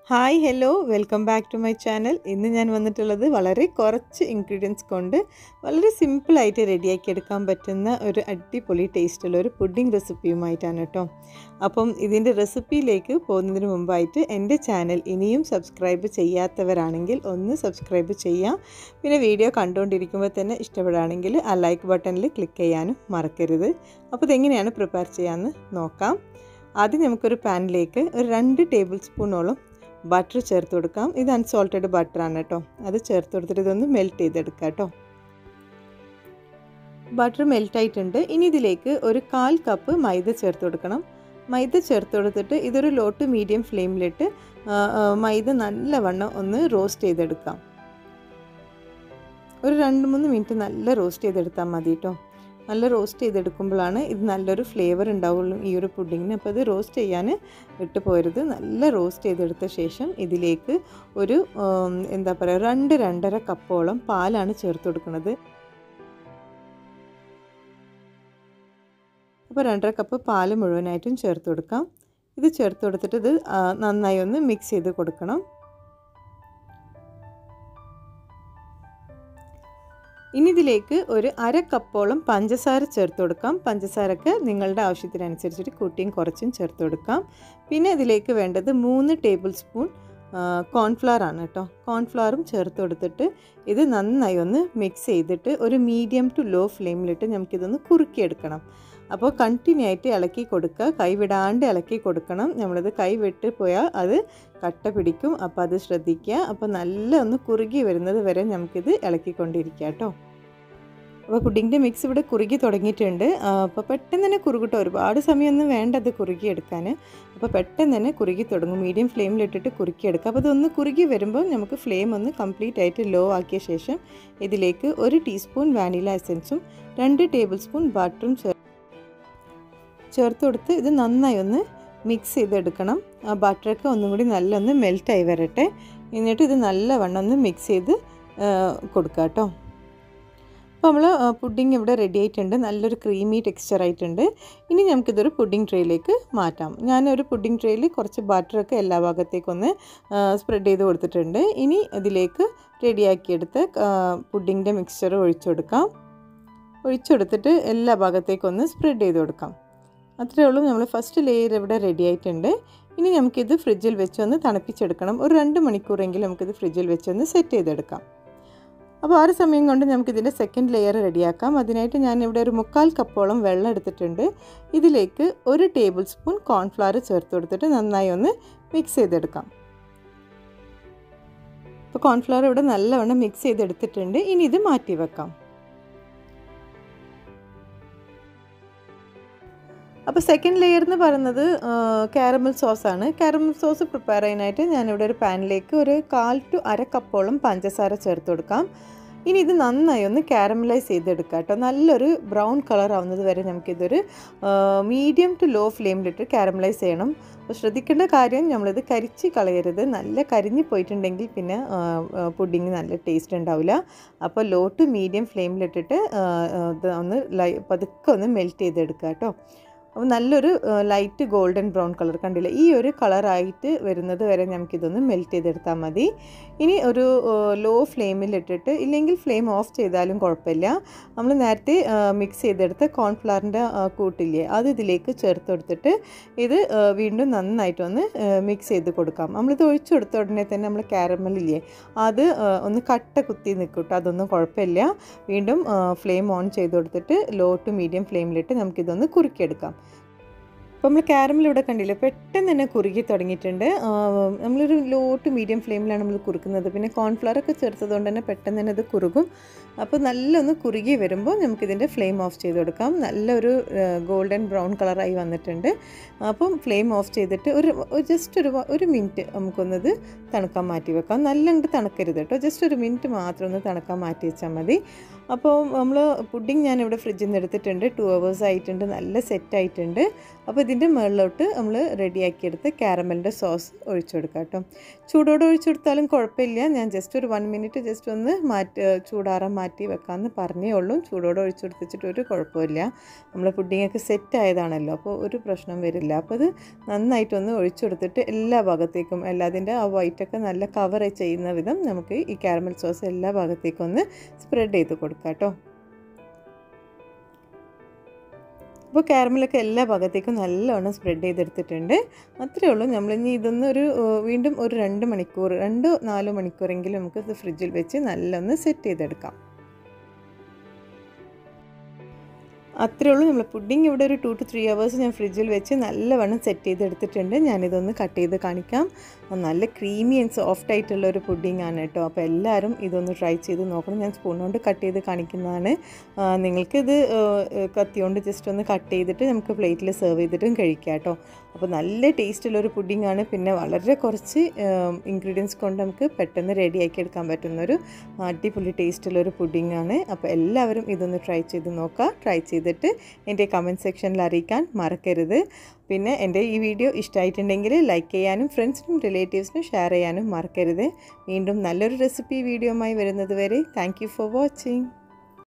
hi hello welcome back to my channel ഇന്ന് ഞാൻ വന്നിട്ടുള്ളത് വളരെ കുറച്ച് ഇൻഗ്രീഡിയൻസ് കൊണ്ട് വളരെ സിമ്പിളായിട്ട് റെഡിയാക്കി എടുക്കാൻ പറ്റുന്ന ഒരു അടിപൊളി ടേസ്റ്റുള്ള ഒരു പുഡിംഗ് റെസിപ്പിയുമായിട്ടാണ് കേട്ടോ അപ്പം ഇതിൻ്റെ റെസിപ്പിയിലേക്ക് പോകുന്നതിന് മുമ്പായിട്ട് എൻ്റെ ചാനൽ ഇനിയും സബ്സ്ക്രൈബ് ചെയ്യാത്തവരാണെങ്കിൽ ഒന്ന് സബ്സ്ക്രൈബ് ചെയ്യാം പിന്നെ വീഡിയോ കണ്ടുകൊണ്ടിരിക്കുമ്പോൾ തന്നെ ഇഷ്ടപ്പെടുകയാണെങ്കിൽ ആ ലൈക്ക് ബട്ടണിൽ ക്ലിക്ക് ചെയ്യാനും മറക്കരുത് അപ്പോൾ ഇതെങ്ങനെയാണ് പ്രിപ്പയർ ചെയ്യാമെന്ന് നോക്കാം ആദ്യം നമുക്കൊരു പാനിലേക്ക് ഒരു രണ്ട് ടേബിൾ സ്പൂണോളം ബട്ടർ ചേർത്ത് കൊടുക്കാം ഇത് അൺസോൾട്ടഡ് ബട്ടറാണ് കേട്ടോ അത് ചേർത്ത് കൊടുത്തിട്ട് ഇതൊന്ന് മെൽറ്റ് ചെയ്തെടുക്കാം കേട്ടോ ബട്ടർ മെൽറ്റ് ആയിട്ടുണ്ട് ഇനി ഇതിലേക്ക് ഒരു കാൽ കപ്പ് മൈദ ചേർത്ത് കൊടുക്കണം മൈദ ചേർത്ത് കൊടുത്തിട്ട് ഇതൊരു ലോ ടു മീഡിയം ഫ്ലെയിമിലിട്ട് മൈദ നല്ലവണ്ണം ഒന്ന് റോസ്റ്റ് ചെയ്തെടുക്കാം ഒരു രണ്ട് മൂന്ന് മിനിറ്റ് നല്ല റോസ്റ്റ് ചെയ്തെടുത്താൽ മതി കേട്ടോ നല്ല റോസ്റ്റ് ചെയ്തെടുക്കുമ്പോഴാണ് ഇത് നല്ലൊരു ഫ്ലേവർ ഉണ്ടാവുള്ളൂ ഈ ഒരു പുഡിങ്ങിന് അപ്പോൾ ഇത് റോസ്റ്റ് ചെയ്യാൻ വിട്ടു പോരുത് നല്ല റോസ്റ്റ് ചെയ്തെടുത്ത ശേഷം ഇതിലേക്ക് ഒരു എന്താ പറയുക രണ്ട് രണ്ടര കപ്പോളം പാലാണ് ചേർത്ത് കൊടുക്കുന്നത് അപ്പോൾ രണ്ടര കപ്പ് പാല് മുഴുവനായിട്ടും ചേർത്ത് കൊടുക്കാം ഇത് ചേർത്ത് കൊടുത്തിട്ട് ഇത് നന്നായി ഒന്ന് മിക്സ് ചെയ്ത് കൊടുക്കണം ഇനി ഇതിലേക്ക് ഒരു അര കപ്പോളം പഞ്ചസാര ചേർത്ത് കൊടുക്കാം പഞ്ചസാരക്ക് നിങ്ങളുടെ ആവശ്യത്തിനനുസരിച്ചിട്ട് കൂട്ടിയും കുറച്ചും ചേർത്ത് കൊടുക്കാം പിന്നെ ഇതിലേക്ക് വേണ്ടത് മൂന്ന് ടേബിൾ സ്പൂൺ കോൺഫ്ലവർ ആണ് കേട്ടോ കോൺഫ്ലവറും ചേർത്ത് കൊടുത്തിട്ട് ഇത് നന്നായി ഒന്ന് മിക്സ് ചെയ്തിട്ട് ഒരു മീഡിയം ടു ലോ ഫ്ലെയിമിലിട്ട് നമുക്കിതൊന്ന് കുറുക്കിയെടുക്കണം അപ്പോൾ കണ്ടിന്യൂ ആയിട്ട് ഇളക്കി കൊടുക്കുക കൈ വിടാണ്ട് ഇളക്കി കൊടുക്കണം നമ്മളിത് കൈ വിട്ട് പോയാൽ അത് കട്ട പിടിക്കും അപ്പോൾ അത് ശ്രദ്ധിക്കുക അപ്പോൾ നല്ല ഒന്ന് കുറുകി വരുന്നത് വരെ നമുക്കിത് ഇളക്കിക്കൊണ്ടിരിക്കുക കേട്ടോ അപ്പോൾ പുഡിങ്ങിൻ്റെ മിക്സ് ഇവിടെ കുറുകി തുടങ്ങിയിട്ടുണ്ട് അപ്പോൾ പെട്ടെന്ന് തന്നെ കുറുകിട്ടോ ഒരുപാട് സമയമൊന്നും വേണ്ട അത് കുറുകിയെടുക്കാൻ അപ്പോൾ പെട്ടെന്ന് തന്നെ കുറുകി തുടങ്ങും മീഡിയം ഫ്ലെയിമിലിട്ടിട്ട് കുറുക്കിയെടുക്കുക അപ്പോൾ അതൊന്ന് കുറുകി വരുമ്പോൾ നമുക്ക് ഫ്ലെയിം ഒന്ന് കംപ്ലീറ്റ് ആയിട്ട് ലോ ആക്കിയ ശേഷം ഇതിലേക്ക് ഒരു ടീസ്പൂൺ വാനില എസൻസും രണ്ട് ടേബിൾ സ്പൂൺ ബട്ടറും ചേർ ചേർത്ത് കൊടുത്ത് ഇത് നന്നായി ഒന്ന് മിക്സ് ചെയ്തെടുക്കണം ആ ബട്ടറൊക്കെ ഒന്നും കൂടി നല്ലൊന്ന് മെൽറ്റായി വരട്ടെ എന്നിട്ട് ഇത് നല്ലവണ്ണം ഒന്ന് മിക്സ് ചെയ്ത് കൊടുക്കുക കേട്ടോ അപ്പോൾ നമ്മൾ പുഡിംഗ് ഇവിടെ റെഡി ആയിട്ടുണ്ട് നല്ലൊരു ക്രീമി ടെക്സ്ചർ ആയിട്ടുണ്ട് ഇനി നമുക്കിതൊരു പുഡിംഗ് ട്രേയിലേക്ക് മാറ്റാം ഞാനൊരു പുഡിംഗ് ട്രേയിൽ കുറച്ച് ബട്ടറൊക്കെ എല്ലാ ഭാഗത്തേക്കൊന്ന് സ്പ്രെഡ് ചെയ്ത് കൊടുത്തിട്ടുണ്ട് ഇനി ഇതിലേക്ക് റെഡിയാക്കിയെടുത്ത് പുഡിങ്ങിൻ്റെ മിക്സ്ചർ ഒഴിച്ചു കൊടുക്കാം ഒഴിച്ചെടുത്തിട്ട് എല്ലാ ഭാഗത്തേക്കൊന്ന് സ്പ്രെഡ് ചെയ്ത് കൊടുക്കാം അത്രയേ ഉള്ളൂ നമ്മൾ ഫസ്റ്റ് ലെയർ ഇവിടെ റെഡി ആയിട്ടുണ്ട് ഇനി നമുക്കിത് ഫ്രിഡ്ജിൽ വെച്ചൊന്ന് തണുപ്പിച്ചെടുക്കണം ഒരു രണ്ട് മണിക്കൂറെങ്കിലും നമുക്കിത് ഫ്രിഡ്ജിൽ വെച്ചൊന്ന് സെറ്റ് ചെയ്തെടുക്കാം അപ്പോൾ ആ ഒരു സമയം കൊണ്ട് നമുക്കിതിൻ്റെ സെക്കൻഡ് ലെയർ റെഡിയാക്കാം അതിനായിട്ട് ഞാൻ ഇവിടെ ഒരു മുക്കാൽ കപ്പോളം വെള്ളം എടുത്തിട്ടുണ്ട് ഇതിലേക്ക് ഒരു ടേബിൾ സ്പൂൺ കോൺഫ്ലവർ ചേർത്ത് കൊടുത്തിട്ട് നന്നായി ഒന്ന് മിക്സ് ചെയ്തെടുക്കാം അപ്പോൾ കോൺഫ്ലവർ ഇവിടെ നല്ലവണ്ണം മിക്സ് ചെയ്തെടുത്തിട്ടുണ്ട് ഇനി ഇത് മാറ്റി വെക്കാം അപ്പോൾ സെക്കൻഡ് ലെയർ എന്ന് പറയുന്നത് കാരമൽ സോസാണ് കാരമൽ സോസ് പ്രിപ്പയർ ചെയ്യാനായിട്ട് ഞാനിവിടെ ഒരു പാനിലേക്ക് ഒരു കാൽ ടു അര കപ്പോളം പഞ്ചസാര ചേർത്ത് കൊടുക്കാം ഇനി ഇത് നന്നായി ഒന്ന് കാരമലൈസ് ചെയ്തെടുക്കാം കേട്ടോ നല്ലൊരു ബ്രൗൺ കളർ ആവുന്നത് വരെ നമുക്കിതൊരു മീഡിയം ടു ലോ ഫ്ലെയിമിലിട്ട് കാരമലൈസ് ചെയ്യണം അപ്പോൾ ശ്രദ്ധിക്കേണ്ട കാര്യം നമ്മളിത് കരിച്ച് കളയരുത് നല്ല കരിഞ്ഞ് പോയിട്ടുണ്ടെങ്കിൽ പിന്നെ പുഡിങ് നല്ല ടേസ്റ്റ് ഉണ്ടാവില്ല അപ്പോൾ ലോ ടു മീഡിയം ഫ്ലെയിമിലിട്ടിട്ട് ഇത് ഒന്ന് ലൈ പതുക്കെ ഒന്ന് മെൽറ്റ് ചെയ്തെടുക്കുക കേട്ടോ അപ്പോൾ നല്ലൊരു ലൈറ്റ് ഗോൾഡൻ ബ്രൗൺ കളർ കണ്ടില്ല ഈ ഒരു കളറായിട്ട് വരുന്നത് വരെ നമുക്കിതൊന്ന് മെൽറ്റ് ചെയ്തെടുത്താൽ മതി ഇനി ഒരു ലോ ഫ്ലെയിമിലിട്ടിട്ട് ഇല്ലെങ്കിൽ ഫ്ലെയിം ഓഫ് ചെയ്താലും കുഴപ്പമില്ല നമ്മൾ നേരത്തെ മിക്സ് ചെയ്തെടുത്ത കോൺഫ്ലവറിൻ്റെ കൂട്ടില്ലേ അത് ഇതിലേക്ക് ചേർത്ത് കൊടുത്തിട്ട് ഇത് വീണ്ടും നന്നായിട്ടൊന്ന് മിക്സ് ചെയ്ത് കൊടുക്കാം നമ്മളിത് ഒഴിച്ചു കൊടുത്ത ഉടനെ തന്നെ നമ്മൾ കാരമലില്ലേ അത് ഒന്ന് കട്ട കുത്തി നിൽക്കും കേട്ടോ അതൊന്നും കുഴപ്പമില്ല വീണ്ടും ഫ്ലെയിം ഓൺ ചെയ്ത് കൊടുത്തിട്ട് ലോ ടു മീഡിയം ഫ്ലെയിമിലിട്ട് നമുക്കിതൊന്ന് കുറുക്കിയെടുക്കാം അപ്പോൾ നമ്മൾ കാരമൽ ഇവിടെ കണ്ടില്ല പെട്ടെന്ന് തന്നെ കുറുകി തുടങ്ങിയിട്ടുണ്ട് നമ്മളൊരു ലോ ടു മീഡിയം ഫ്ലെയിമിലാണ് നമ്മൾ കുറുക്കുന്നത് പിന്നെ കോൺഫ്ലവർ ഒക്കെ ചേർത്തതുകൊണ്ട് തന്നെ പെട്ടെന്ന് തന്നെ ഇത് കുറുകും അപ്പോൾ നല്ലൊന്ന് കുറുകി വരുമ്പോൾ നമുക്കിതിൻ്റെ ഫ്ലെയിം ഓഫ് ചെയ്ത് കൊടുക്കാം നല്ലൊരു ഗോൾഡൻ ബ്രൗൺ കളറായി വന്നിട്ടുണ്ട് അപ്പം ഫ്ലെയിം ഓഫ് ചെയ്തിട്ട് ഒരു ജസ്റ്റ് ഒരു ഒരു മിനിറ്റ് നമുക്കൊന്നത് തണുക്കാൻ മാറ്റി വെക്കാം നല്ല അങ്ങോട്ട് തണുക്കരുത് കേട്ടോ ജസ്റ്റ് ഒരു മിനിറ്റ് മാത്രം ഒന്ന് തണുക്കാൻ മാറ്റി വെച്ചാൽ മതി അപ്പോൾ നമ്മൾ പുഡിങ് ഞാനിവിടെ ഫ്രിഡ്ജിൽ നിന്ന് എടുത്തിട്ടുണ്ട് ടു അവേഴ്സ് ആയിട്ടുണ്ട് നല്ല സെറ്റ് ആയിട്ടുണ്ട് അപ്പോൾ ഇതിന് ഇതിൻ്റെ മുകളിലോട്ട് നമ്മൾ റെഡിയാക്കിയെടുത്ത് കാരമലിൻ്റെ സോസ് ഒഴിച്ചു കൊടുക്കാം കേട്ടോ ചൂടോടെ ഒഴിച്ചു കൊടുത്താലും കുഴപ്പമില്ല ഞാൻ ജസ്റ്റ് ഒരു വൺ മിനിറ്റ് ജസ്റ്റ് ഒന്ന് മാറ്റി ചൂടാറാൻ മാറ്റി വെക്കാമെന്ന് പറഞ്ഞേ ഉള്ളൂ ചൂടോടെ ഒഴിച്ചു കൊടുത്തിട്ട് ഒരു കുഴപ്പമില്ല നമ്മൾ പുഡിങ്ങൊക്കെ സെറ്റ് ആയതാണല്ലോ അപ്പോൾ ഒരു പ്രശ്നം വരില്ല അപ്പോൾ അത് നന്നായിട്ടൊന്ന് ഒഴിച്ചു കൊടുത്തിട്ട് എല്ലാ ഭാഗത്തേക്കും എല്ലാതിൻ്റെ ആ വൈറ്റൊക്കെ നല്ല കവർ ചെയ്യുന്ന വിധം നമുക്ക് ഈ കാരമൽ സോസ് എല്ലാ ഭാഗത്തേക്കും ഒന്ന് സ്പ്രെഡ് ചെയ്ത് കൊടുക്കാം കേട്ടോ അപ്പോൾ കാരമലൊക്കെ എല്ലാ ഭാഗത്തേക്കും നല്ലവണ്ണം സ്പ്രെഡ് ചെയ്തെടുത്തിട്ടുണ്ട് അത്രയേ ഉള്ളൂ നമ്മളിനി ഇതൊന്ന് ഒരു വീണ്ടും ഒരു രണ്ട് മണിക്കൂർ രണ്ട് നാല് മണിക്കൂറെങ്കിലും നമുക്ക് ഇത് ഫ്രിഡ്ജിൽ വെച്ച് നല്ലൊന്ന് സെറ്റ് ചെയ്തെടുക്കാം അത്രേ ഉള്ളൂ നമ്മൾ പുഡിങ് ഇവിടെ ഒരു ടു ടു ത്രീ അവേഴ്സ് ഞാൻ ഫ്രിഡ്ജിൽ വെച്ച് നല്ലവണ്ണം സെറ്റ് ചെയ്തെടുത്തിട്ടുണ്ട് ഞാനിതൊന്ന് കട്ട് ചെയ്ത് കാണിക്കാം നല്ല ക്രീമി ആൻഡ് സോഫ്റ്റ് ആയിട്ടുള്ള ഒരു പുഡിംഗ് ആണ് കേട്ടോ അപ്പോൾ എല്ലാവരും ഇതൊന്ന് ട്രൈ ചെയ്ത് നോക്കണം ഞാൻ സ്പൂൺ കൊണ്ട് കട്ട് ചെയ്ത് കാണിക്കുന്നതാണ് നിങ്ങൾക്കിത് കത്തി കൊണ്ട് ജസ്റ്റ് ഒന്ന് കട്ട് ചെയ്തിട്ട് നമുക്ക് പ്ലേറ്റിൽ സെർവ് ചെയ്തിട്ടും കഴിക്കാം കേട്ടോ അപ്പോൾ നല്ല ടേസ്റ്റുള്ളൊരു പുഡിംഗ് ആണ് പിന്നെ വളരെ കുറച്ച് ഇൻഗ്രീഡിയൻസ് കൊണ്ട് നമുക്ക് പെട്ടെന്ന് റെഡിയാക്കി എടുക്കാൻ പറ്റുന്നൊരു അടിപൊളി ടേസ്റ്റുള്ളൊരു പുഡിംഗ് ആണ് അപ്പോൾ എല്ലാവരും ഇതൊന്ന് ട്രൈ ചെയ്ത് നോക്കുക ട്രൈ ചെയ്തിട്ട് എൻ്റെ കമൻറ്റ് സെക്ഷനിൽ അറിയിക്കാൻ മറക്കരുത് പിന്നെ എൻ്റെ ഈ വീഡിയോ ഇഷ്ടമായിട്ടുണ്ടെങ്കിൽ ലൈക്ക് ചെയ്യാനും ഫ്രണ്ട്സിനും റിലേറ്റീവ്സിനും ഷെയർ ചെയ്യാനും മറക്കരുത് വീണ്ടും നല്ലൊരു റെസിപ്പി വീഡിയോയുമായി വരുന്നത് വരെ താങ്ക് ഫോർ വാച്ചിങ്